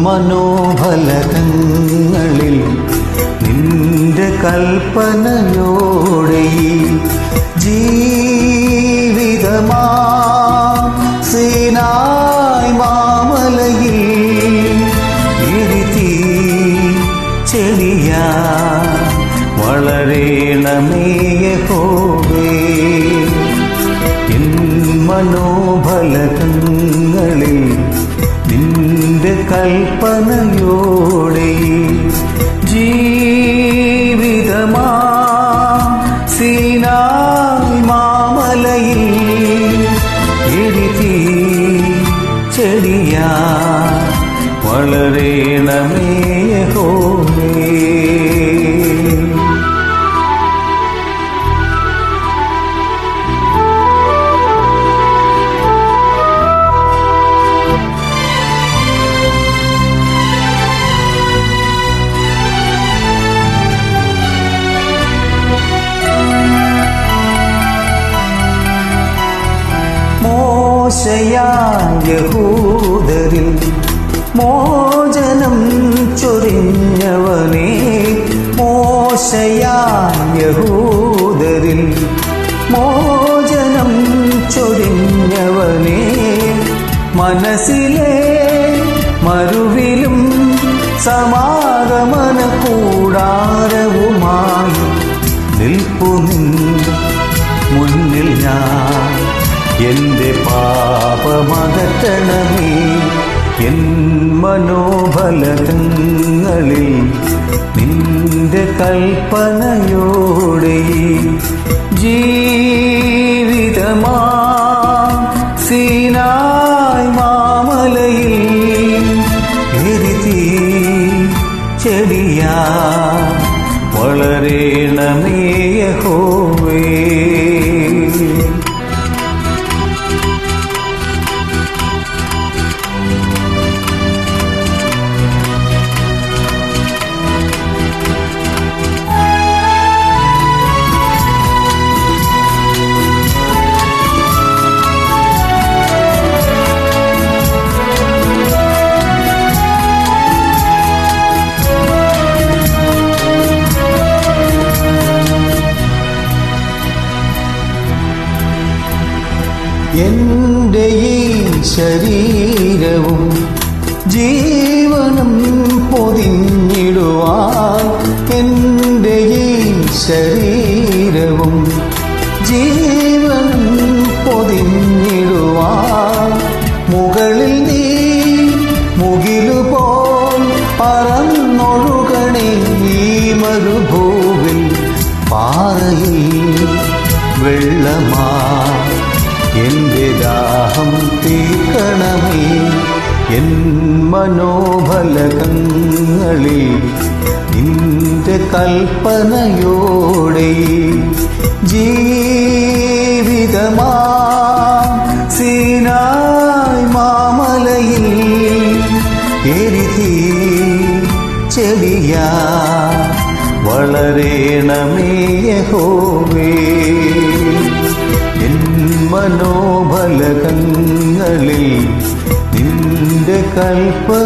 മനോഫലകങ്ങളിൽ നിന്റെ കൽപ്പനയോടെ ഈ ജീവിതമാ സീനായ് മാമലയിൽ ഇരുത്തി ചെടിയാ വളരേണമേ യഹോവേ എൻ മനോഫലകങ്ങളിൽ നിന്റെ കൽപ്പനയോടെ ജീവിതമാ സീനായ് മാമലയിൽ എഴുതി ചെടിയാ വളരേണമേ യഹോവേ മോശയായഹൂദരിൽ മോചനം ചൊരിഞ്ഞവനേ മോശയായഹൂദരിൽ മോചനം ചൊരിഞ്ഞവനേ മനസ്സിലെ മരുവിലും സമാഗമന കൂടാരവുമായി നിൽപ്പു നിന്നു മുന്നിൽ ഞാൻ എന്റെ പാപമകറ്റണമേ എൻ മനോബലകങ്ങളിൽ നിന്റെ കൽപ്പനയോടെ ജീവിതമാ സീനായ് മാമലയിൽ എരുതി ചെടിയാ വളരേണമേ യഹോവേ എന്റെ ഈ ശരീരവും ജീവനും പൊതിഞ്ഞിടുവാൻ എന്റെ ഈ ശരീരവും ജീവനും പൊതിഞ്ഞിടുവാൻ മുകളിൽ നീ മുകിലുപോൽ പറന്നൊഴുകണേ ഈ മരുഭൂവിൽ പാറയിൽ വെള്ളമാ എന്റെ ദാഹം തീർക്കണമേ എൻ മനോഫലകങ്ങളിൽ നിന്റെ കൽപ്പനയോടെ ജീവിതമാ സീനായ് മാമലയിൽ എരുതി ചെടിയാ വളരേണമേ യഹോവേ എൻ മനോഫലകങ്ങളിൽ നിന്റെ കൽപ്പന